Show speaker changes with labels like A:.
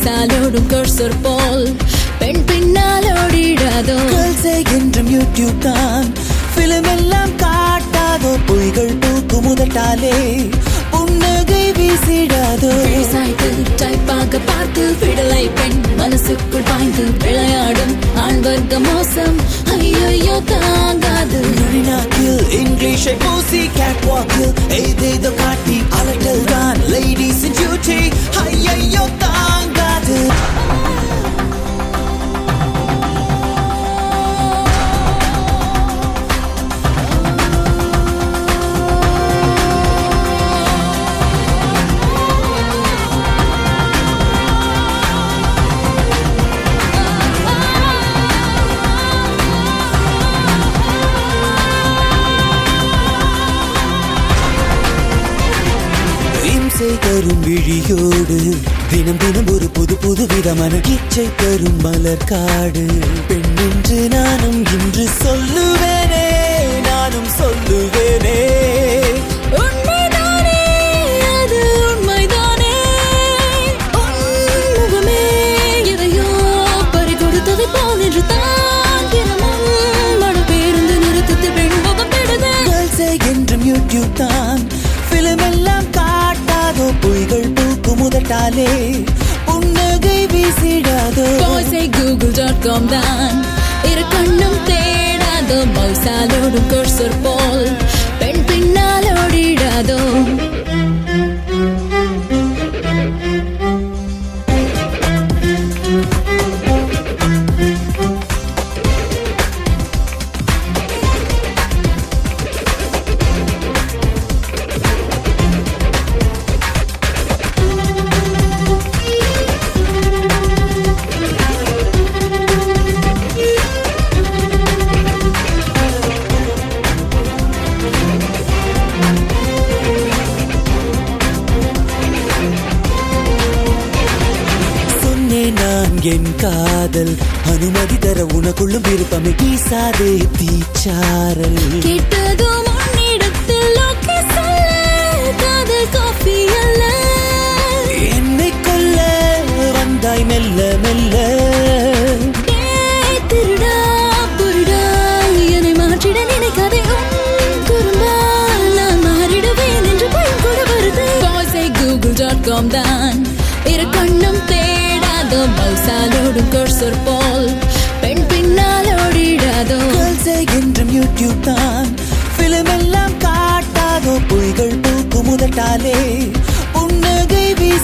A: மவுசாலோடும் cursor போல் பெண் பின்னால் ஓடிடாதோ
B: கேர்ள்ஸே என்றும் யூடியூப் தான் பிலிம் எல்லாம் காட்டாதோ பொய்கள் பூக்கு முதட்டாலே புன்னகை வீசிடாதோ
A: சாய்த்து டைப்பாக பார்த்து விடலை பெண் மனசுக்குள் பாய்ந்து விளையாடும் ஆண் வர்க்க மோசம் ஐயோ தாங்காது
B: நுழிநாக்கில் இங்கிலீஷை பூசி கேட் வாக்கில் எய்தேதோ காட்டி அலட்டல் தான் லேடிஸ் டியூட்டி ஐயையோ தாங்காது இம்சை தரும் விழியோடு தினம் தினம் ஒரு புது புது விதமான இச்சை தரும் மலர் காடு பெண் என்று நானும் இன்று சொல்லுவேனே நானும் சொல்லுவேனே
A: உண்மைதானே அது உண்மைதானே உன்முகமே எதையோ பறி கொடுத்தது போல் என்று தான் தினமும் மழை பேருந்து நிறுத்தத்தில் பெண் முகம் பெடுது
B: கேர்ள்ஸே என்றும் யூடியூப் தான் பிலிம் எல்லாம் காட்டாதோ பொய்கள் பூக்கு முதட்டாலே புன்னகை வீசிடாதோ
A: பாய்ஸை கூகுள் டாட் காம் தான் இரு கண்ணும் தேடாதோ மவுசாலோடும் கர்சர் போல் பெண் பின்னால் ஓடிடாதோ
B: சொன்னேன் நான் என் காதல் அனுமதி தர உனக்குள்ளும் விருப்பமே வீசாதே தீச்சாரல்
A: கேட்டதும் உன்னிடத்தில் ஓகே சொல்ல காதல் காஃபி அல்ல
B: என்னை கொல்ல வந்தாய் மெல்ல மெல்ல
A: டேய் திருடா புருடா என்னை மாற்றிட நினைக்காதே உன் குறும்பால் நான் மாறிடுவேன் என்று பயம் கூட வருது பாய்ஸை கூகுள் டாட் காம் தான் இரு கண்ணும் தேடாதோ மவுசாலோடும் கர்சர் போல் பெண் பின்னால் ஓடிடாதோ
B: கேர்ள்ஸே என்றும் யூடியூப் தான் பிலிம் எல்லாம் காட்டாதோ பொய்கள் பூக்கு முதட்டாலே புன்னகை வீசி